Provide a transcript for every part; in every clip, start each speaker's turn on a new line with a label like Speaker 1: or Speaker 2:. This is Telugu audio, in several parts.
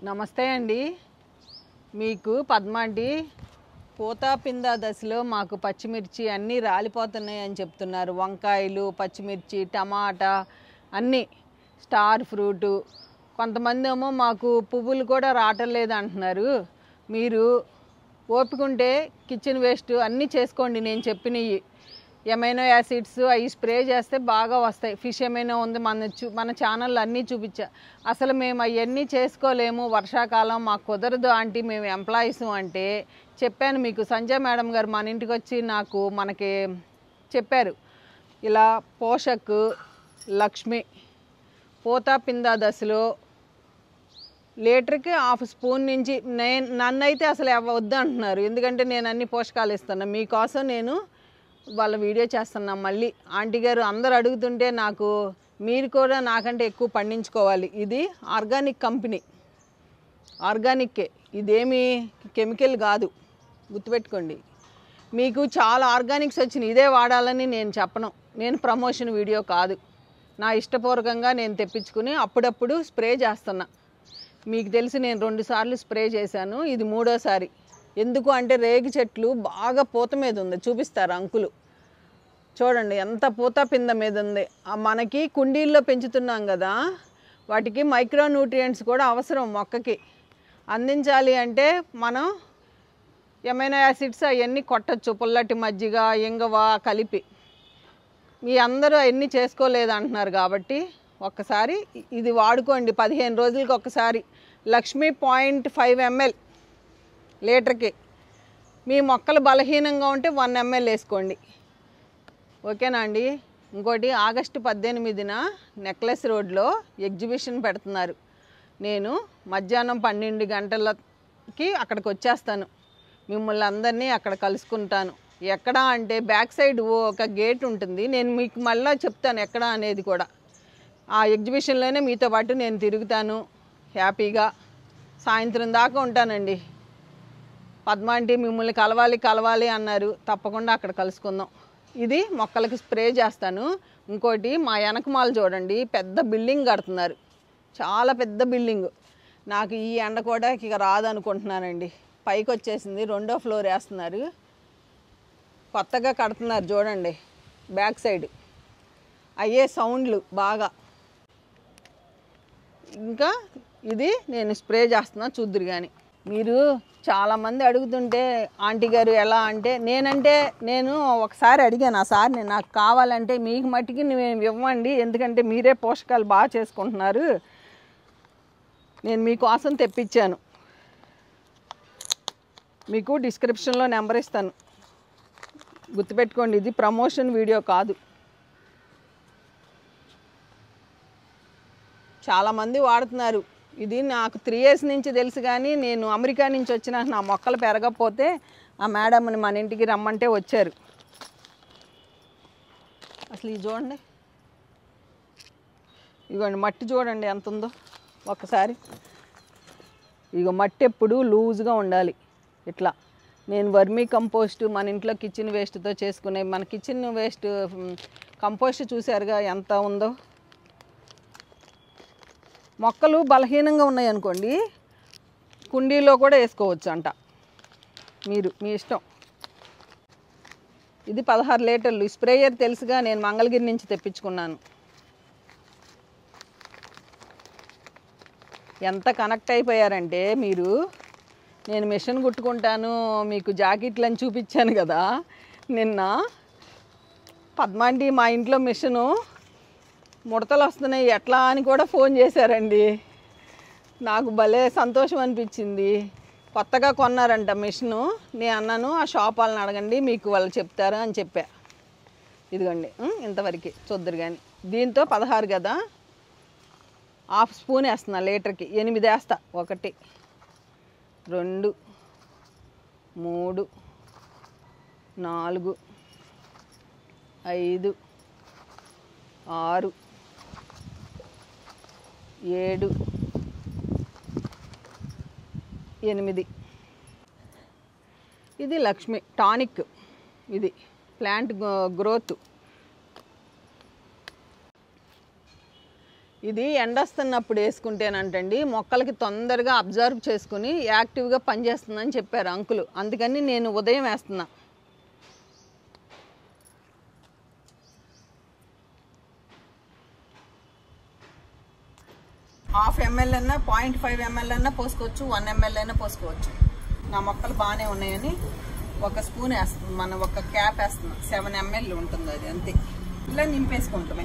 Speaker 1: నమస్తే అండి మీకు పద్మాంటి పూతాపింద దశలో మాకు పచ్చిమిర్చి అన్నీ రాలిపోతున్నాయి అని చెప్తున్నారు వంకాయలు పచ్చిమిర్చి టమాటా అన్నీ స్టార్ ఫ్రూటు కొంతమంది ఏమో మాకు పువ్వులు కూడా రావటం లేదు అంటున్నారు మీరు ఓపిక ఉంటే కిచెన్ వేస్ట్ అన్నీ చేసుకోండి నేను చెప్పినవి ఎమైనో యాసిడ్స్ అవి స్ప్రే చేస్తే బాగా వస్తాయి ఫిష్ ఏమైనా ఉంది మన చూ మన ఛానల్లో అన్నీ చూపించా అసలు మేము అవన్నీ చేసుకోలేము వర్షాకాలం మాకు కుదరదు ఆంటీ మేము ఎంప్లాయీస్ అంటే చెప్పాను మీకు సంజయ్ మేడం గారు మన ఇంటికి వచ్చి నాకు మనకి చెప్పారు ఇలా పోషక్ లక్ష్మి పోతా పిందా దశలో లీటర్కి హాఫ్ స్పూన్ నుంచి నేను నన్నైతే అసలు ఎవ- వద్దు అంటున్నారు ఎందుకంటే నేను అన్ని పోషకాలు ఇస్తాను మీకోసం నేను వాళ్ళ వీడియో చేస్తున్నా మళ్ళీ ఆంటీ గారు అందరు అడుగుతుంటే నాకు మీరు కూడా నాకంటే ఎక్కువ పండించుకోవాలి ఇది ఆర్గానిక్ కంపెనీ ఆర్గానిక్కే ఇదేమి కెమికల్ కాదు గుర్తుపెట్టుకోండి మీకు చాలా ఆర్గానిక్స్ వచ్చినాయి ఇదే వాడాలని నేను చెప్పను నేను ప్రమోషన్ వీడియో కాదు నా ఇష్టపూర్వకంగా నేను తెప్పించుకుని అప్పుడప్పుడు స్ప్రే చేస్తున్నా మీకు తెలిసి నేను రెండు సార్లు స్ప్రే చేశాను ఇది మూడోసారి ఎందుకు అంటే రేగి చెట్లు బాగా పూత మీద ఉంది చూపిస్తారు అంకులు చూడండి ఎంత పూత పింద మీద ఉంది ఆ మనకి కుండీల్లో పెంచుతున్నాం కదా వాటికి మైక్రో న్యూట్రియంట్స్ కూడా అవసరం మొక్కకి అందించాలి అంటే మనం ఎమైనో యాసిడ్స్ అవన్నీ కొట్టచ్చు పుల్లటి మజ్జిగ ఇంగవ కలిపి మీ అందరూ అవన్నీ చేసుకోలేదు అంటున్నారు కాబట్టి ఒక్కసారి ఇది వాడుకోండి పదిహేను రోజులకి ఒక్కసారి లక్ష్మీ పాయింట్ ఫైవ్ ఎంఎల్ లీటర్కి మీ మొక్కలు బలహీనంగా ఉంటే వన్ ఎంఎల్ వేసుకోండి ఓకేనా అండి ఇంకోటి ఆగస్టు పద్దెనిమిదిన నెక్లెస్ రోడ్లో ఎగ్జిబిషన్ పెడుతున్నారు నేను మధ్యాహ్నం పన్నెండు గంటలకి అక్కడికి వచ్చేస్తాను మిమ్మల్ని అందరినీ అక్కడ కలుసుకుంటాను ఎక్కడ అంటే బ్యాక్ సైడ్ ఓ ఒక గేట్ ఉంటుంది నేను మీకు మళ్ళీ చెప్తాను ఎక్కడ అనేది కూడా ఆ ఎగ్జిబిషన్లోనే మీతో పాటు నేను తిరుగుతాను హ్యాపీగా సాయంత్రం దాకా ఉంటానండి పద్మాంటి మిమ్మల్ని కలవాలి కలవాలి అన్నారు తప్పకుండా అక్కడ కలుసుకుందాం ఇది మొక్కలకి స్ప్రే చేస్తాను ఇంకోటి మా వెనకమాల చూడండి పెద్ద బిల్డింగ్ కడుతున్నారు చాలా పెద్ద బిల్డింగ్ నాకు ఈ ఎండ కూడా ఇక రాదనుకుంటున్నానండి పైకి వచ్చేసింది రెండో ఫ్లోర్ వేస్తున్నారు కొత్తగా కడుతున్నారు చూడండి బ్యాక్ సైడ్ అయ్యే సౌండ్లు బాగా ఇంకా ఇది నేను స్ప్రే చేస్తున్నా చూద్దురు కానీ మీరు చాలామంది అడుగుతుంటే ఆంటీ గారు ఎలా అంటే నేనంటే నేను ఒకసారి అడిగాను ఆ సార్ నేను నాకు కావాలంటే మీకు మట్టికి మేము ఇవ్వండి ఎందుకంటే మీరే పోషకాలు బాగా చేసుకుంటున్నారు నేను మీకోసం తెప్పించాను మీకు డిస్క్రిప్షన్లో నెంబర్ ఇస్తాను గుర్తుపెట్టుకోండి ఇది ప్రమోషన్ వీడియో కాదు చాలామంది వాడుతున్నారు ఇది నాకు త్రీ ఇయర్స్ నుంచి తెలుసు కానీ నేను అమెరికా నుంచి వచ్చిన నా మొక్కలు పెరగకపోతే ఆ మేడంని మన ఇంటికి రమ్మంటే వచ్చారు అసలు ఇది చూడండి ఇదిగోండి మట్టి చూడండి ఎంత ఉందో ఒకసారి ఇక మట్టి ఎప్పుడు లూజ్గా ఉండాలి ఇట్లా నేను వర్మీ కంపోస్ట్ మన ఇంట్లో కిచెన్ వేస్ట్తో చేసుకునే మన కిచెన్ వేస్ట్ కంపోస్ట్ చూసారుగా ఎంత ఉందో మొక్కలు బలహీనంగా ఉన్నాయి అనుకోండి కుండీలో కూడా వేసుకోవచ్చు అంట మీరు మీ ఇష్టం ఇది పదహారు లీటర్లు ఈ స్ప్రేయర్ తెలుసుగా నేను మంగళగిరి నుంచి తెప్పించుకున్నాను ఎంత కనెక్ట్ అయిపోయారంటే మీరు నేను మిషన్ కుట్టుకుంటాను మీకు జాకెట్లు అని చూపించాను కదా నిన్న పద్మాంటి మా ఇంట్లో మిషను ముడతలు వస్తున్నాయి ఎట్లా అని కూడా ఫోన్ చేశారండి నాకు భలే సంతోషం అనిపించింది కొత్తగా కొన్నారంట మిషను నేను అన్నాను ఆ షాప్ వాళ్ళని అడగండి మీకు వాళ్ళు చెప్తారు అని చెప్పా ఇదిగోండి ఉం, ఇంతవరకు చూద్దరు కానీ దీంతో పదహారు కదా హాఫ్ స్పూన్ వేస్తున్నా లీటర్కి ఎనిమిది వేస్తా ఒకటి రెండు మూడు నాలుగు ఐదు ఆరు ఏడు ఎనిమిది ఇది లక్ష్మి టానిక్ ఇది ప్లాంట్ గ్రోత్ ఇది ఎండొస్తున్నప్పుడు వేసుకుంటేనంటండి మొక్కలకి తొందరగా అబ్జర్వ్ చేసుకుని యాక్టివ్గా పనిచేస్తుందని చెప్పారు అంకులు అందుకని నేను ఉదయం వేస్తున్నా హాఫ్ ఎంఎల్ అన్నా పాయింట్ ఫైవ్ ఎంఎల్ అన్నా పోసుకోవచ్చు వన్ ఎంఎల్ అయినా పోసుకోవచ్చు నా మొక్కలు బాగానే ఉన్నాయని ఒక స్పూన్ వేస్తుంది మనం ఒక క్యాప్ వేస్తున్నాం సెవెన్ ఎంఎల్ ఉంటుంది అది అంతే ఇలా నింపేసుకుంటామే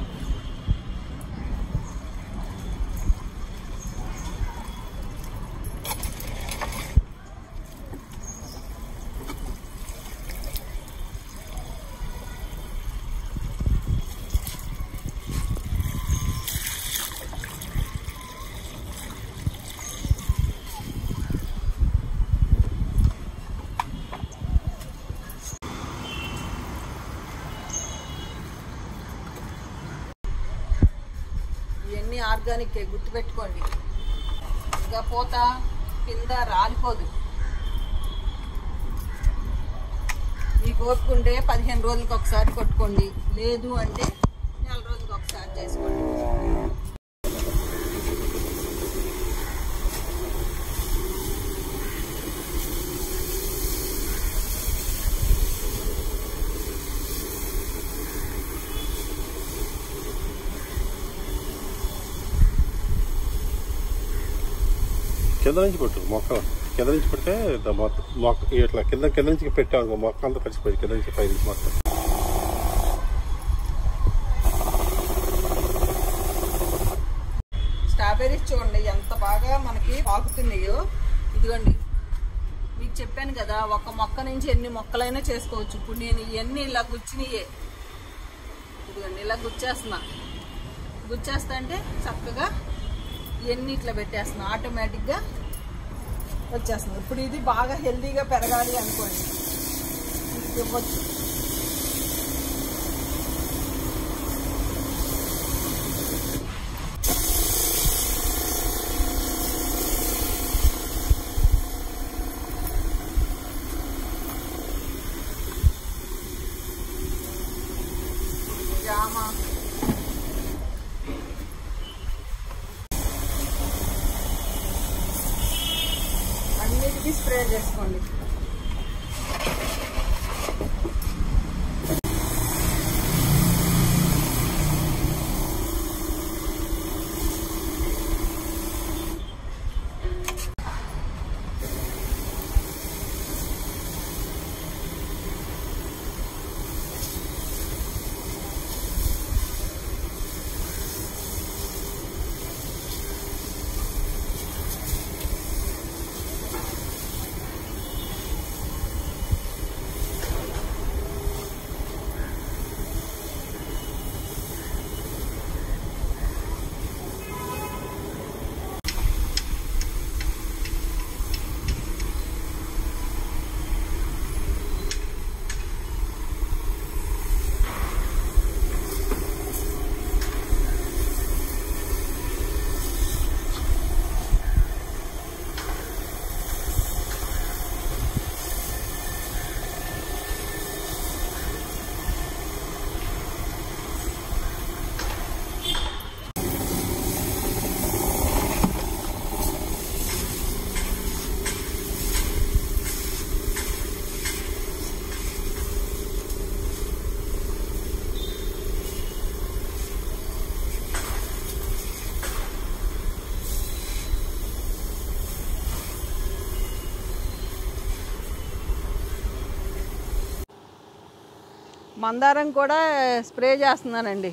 Speaker 1: ఇవన్నీ ఆర్గానిక్ గుర్తుపెట్టుకోండి ఇంకా పూత కింద రాలిపోదు మీకు ఓపుకుంటే పదిహేను రోజులకు ఒకసారి కొట్టుకోండి లేదు అంటే నెల రోజులకు ఒకసారి చేసుకోండి
Speaker 2: కింద నుంచి పెట్టు మొక్క కింద నుంచి పెడితే ద మొత్తం మొక్క ఇట్లా కింద కింద నుంచి పెట్టాము మొక్క అంతా కలిసిపోయి కింద నుంచి పై నుంచి మొత్తం
Speaker 1: స్ట్రాబెర్రీస్ చూడండి ఎంత బాగా మనకి పాకుతున్నాయో ఇదిగోండి మీకు చెప్పాను కదా ఒక మొక్క నుంచి ఎన్ని మొక్కలైనా చేసుకోవచ్చు ఇప్పుడు నేను ఇవన్నీ ఇలా గుచ్చినయే ఇదిగోండి ఇలా గుచ్చేస్తున్నా గుచ్చేస్తా అంటే చక్కగా ఇవన్నీ ఇట్లా పెట్టేస్తున్నా ఆటోమేటిక్గా వచ్చేస్తుంది ఇప్పుడు ఇది బాగా హెల్తీగా పెరగాలి అనుకోండి ఇది ఇవ్వచ్చు జామ అన్నిటికీ స్ప్రే చేసుకోండి మందారం కూడా స్ప్రే చేస్తున్నానండి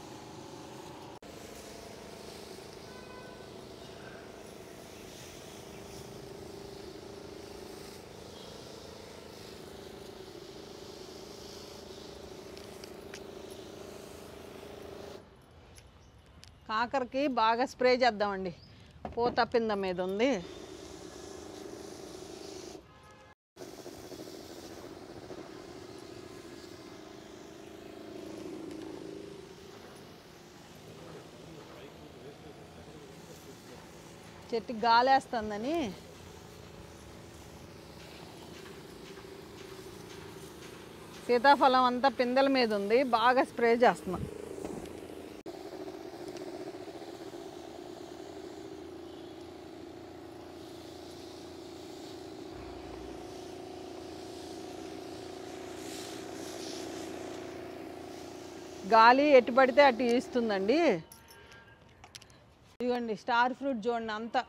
Speaker 1: కాకరకి బాగా స్ప్రే చేద్దామండి పూత పింద మీద ఉంది చెట్టుకి గాలేస్తుందని సీతాఫలం అంతా పిందెల మీద ఉంది బాగా స్ప్రే చేస్తున్నా గాలి ఎటు పడితే అటు ఇస్తుందండి ఇదిగోండి స్టార్ ఫ్రూట్ చూడండి అంతా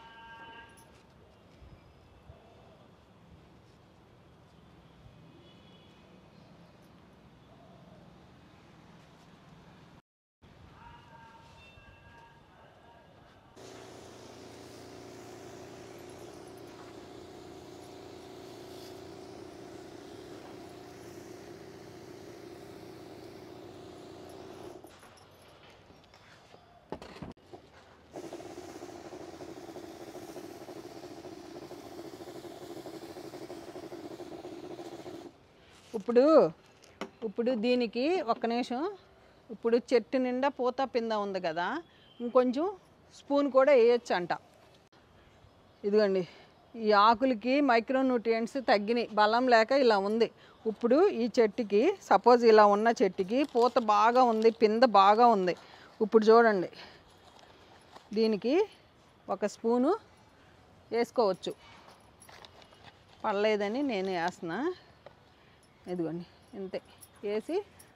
Speaker 1: ఇప్పుడు ఇప్పుడు దీనికి ఒక్క నిమిషం ఇప్పుడు చెట్టు నిండా పూత పింద ఉంది కదా ఇంకొంచెం స్పూన్ కూడా వేయొచ్చు అంట ఇదిగోండి ఈ ఆకులకి మైక్రో న్యూట్రియంట్స్ తగ్గినాయి బలం లేక ఇలా ఉంది ఇప్పుడు ఈ చెట్టుకి సపోజ్ ఇలా ఉన్న చెట్టుకి పూత బాగా ఉంది పింద బాగా ఉంది ఇప్పుడు చూడండి దీనికి ఒక స్పూను వేసుకోవచ్చు పడలేదని నేను వేస్తున్నా ఇదిగోండి ఇంతే వేసి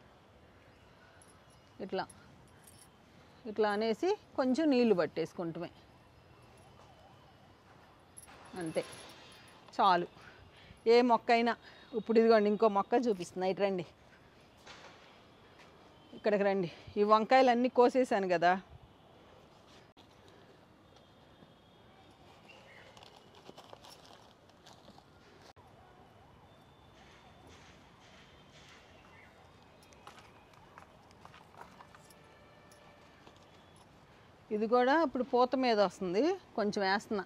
Speaker 1: ఇట్లా ఇట్లా అనేసి కొంచెం నీళ్లు పట్టేసుకుంటమే అంతే చాలు ఏ మొక్క అయినా ఇప్పుడు ఇదిగోండి ఇంకో మొక్క చూపిస్తున్నా ఇటు రండి ఇక్కడికి రండి ఈ వంకాయలు అన్నీ కోసేసాను కదా ఇది కూడా ఇప్పుడు పూత మీద వస్తుంది కొంచెం వేస్తున్నా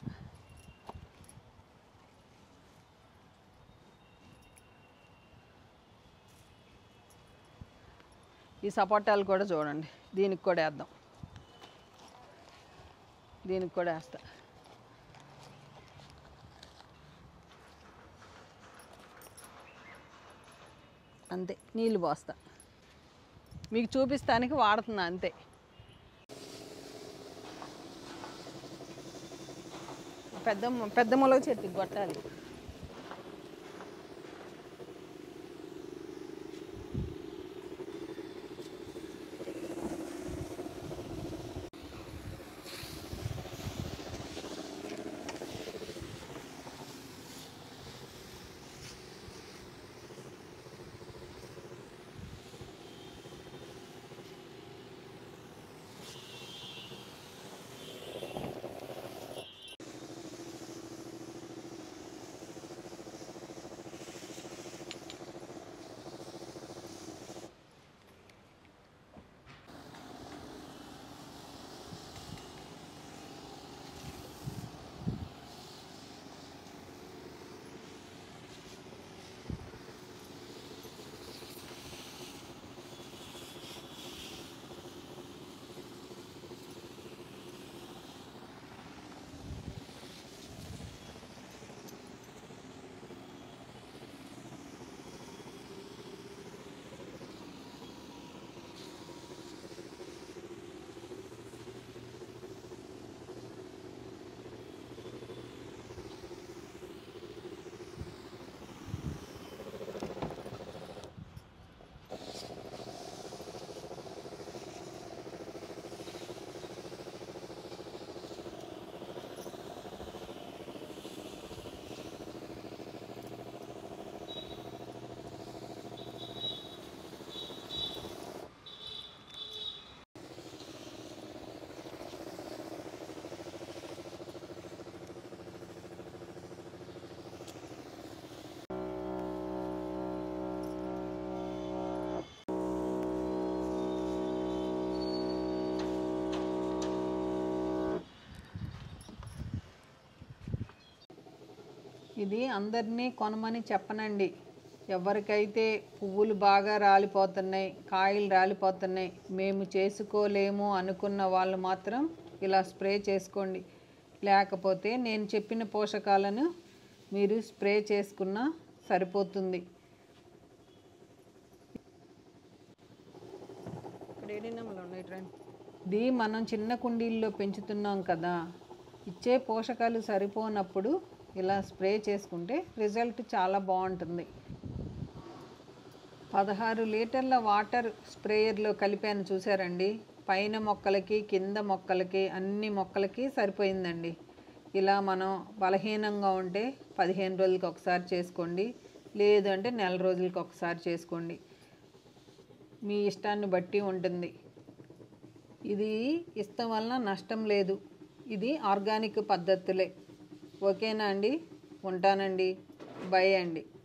Speaker 1: ఈ సపోటాలు కూడా చూడండి దీనికి కూడా వేద్దాం దీనికి కూడా వేస్తా అంతే నీళ్ళు పోస్తా మీకు చూపిస్తానికి వాడుతున్నా అంతే పెద్ద మొ- పెద్ద మొలగ చెట్టుకి కొట్టాలి ఇది అందరినీ కొనమని చెప్పనండి ఎవరికైతే పువ్వులు బాగా రాలిపోతున్నాయి కాయలు రాలిపోతున్నాయి మేము చేసుకోలేము అనుకున్న వాళ్ళు మాత్రం ఇలా స్ప్రే చేసుకోండి లేకపోతే నేను చెప్పిన పోషకాలను మీరు స్ప్రే చేసుకున్నా సరిపోతుంది ఇక్కడ ఏడినమ్మలు ఉన్నాయి రండి ఇది మనం చిన్న కుండీల్లో పెంచుతున్నాం కదా ఇచ్చే పోషకాలు సరిపోనప్పుడు ఇలా స్ప్రే చేసుకుంటే రిజల్ట్ చాలా బాగుంటుంది పదహారు లీటర్ల వాటర్ స్ప్రేయర్లో కలిపాను చూసారండి పైన మొక్కలకి కింద మొక్కలకి అన్ని మొక్కలకి సరిపోయిందండి ఇలా మనం బలహీనంగా ఉంటే పదిహేను రోజులకి ఒకసారి చేసుకోండి లేదు అంటే నెల రోజులకి ఒకసారి చేసుకోండి మీ ఇష్టాన్ని బట్టి ఉంటుంది ఇది ఇష్టం వలన నష్టం లేదు ఇది ఆర్గానిక్ పద్ధతులే ఓకేనా అండి ఉంటానండి బై అండి